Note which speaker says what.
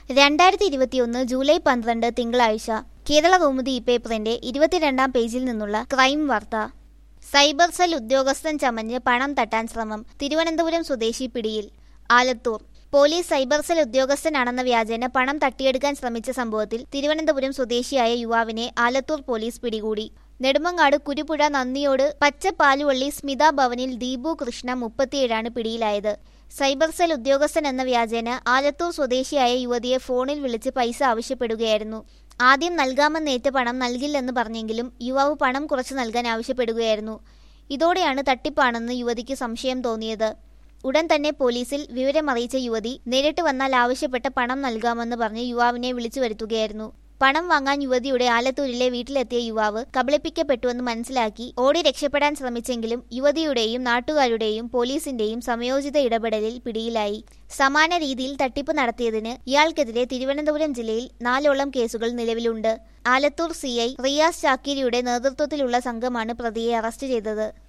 Speaker 1: രണ്ടായിരത്തി ഇരുപത്തിയൊന്ന് ജൂലൈ പന്ത്രണ്ട് തിങ്കളാഴ്ച കേരള കൗമുദി ഈ പേപ്പറിന്റെ ഇരുപത്തിരണ്ടാം പേജിൽ നിന്നുള്ള ക്രൈം വാർത്ത സൈബർ സെൽ ഉദ്യോഗസ്ഥൻ ചമഞ്ഞ് പണം തട്ടാൻ ശ്രമം തിരുവനന്തപുരം സ്വദേശി പിടിയിൽ ആലത്തൂർ പോലീസ് സൈബർ സെൽ ഉദ്യോഗസ്ഥനാണെന്ന വ്യാജേന പണം തട്ടിയെടുക്കാൻ ശ്രമിച്ച സംഭവത്തിൽ തിരുവനന്തപുരം സ്വദേശിയായ യുവാവിനെ ആലത്തൂർ പോലീസ് പിടികൂടി നെടുമങ്ങാട് കുരുപുഴ നന്ദിയോട് പച്ചപ്പാലുവള്ളി സ്മിത ഭവനിൽ ദീപു കൃഷ്ണ മുപ്പത്തിയേഴാണ് പിടിയിലായത് സൈബർ സെൽ ഉദ്യോഗസ്ഥൻ എന്ന വ്യാജേന ആലത്തൂർ സ്വദേശിയായ യുവതിയെ ഫോണിൽ വിളിച്ച് പൈസ ആവശ്യപ്പെടുകയായിരുന്നു ആദ്യം നൽകാമെന്നേറ്റ പണം നൽകില്ലെന്ന് പറഞ്ഞെങ്കിലും യുവാവ് പണം കുറച്ച് നൽകാൻ ആവശ്യപ്പെടുകയായിരുന്നു ഇതോടെയാണ് തട്ടിപ്പാണെന്ന് യുവതിക്ക് സംശയം തോന്നിയത് ഉടൻ തന്നെ പോലീസിൽ വിവരമറിയിച്ച യുവതി നേരിട്ട് വന്നാൽ ആവശ്യപ്പെട്ട പണം നൽകാമെന്ന് പറഞ്ഞ് യുവാവിനെ വിളിച്ചു വരുത്തുകയായിരുന്നു പണം വാങ്ങാൻ യുവതിയുടെ ആലത്തൂരിലെ വീട്ടിലെത്തിയ യുവാവ് കബളിപ്പിക്കപ്പെട്ടുവെന്ന് മനസ്സിലാക്കി ഓടി രക്ഷപ്പെടാൻ ശ്രമിച്ചെങ്കിലും യുവതിയുടെയും നാട്ടുകാരുടെയും പോലീസിന്റെയും സംയോജിത ഇടപെടലിൽ പിടിയിലായി സമാന രീതിയിൽ തട്ടിപ്പ് നടത്തിയതിന് ഇയാൾക്കെതിരെ തിരുവനന്തപുരം ജില്ലയിൽ നാലോളം കേസുകൾ നിലവിലുണ്ട് ആലത്തൂർ സിഐ റിയാസ് ചാക്കിരിയുടെ നേതൃത്വത്തിലുള്ള സംഘമാണ് പ്രതിയെ അറസ്റ്റ് ചെയ്തത്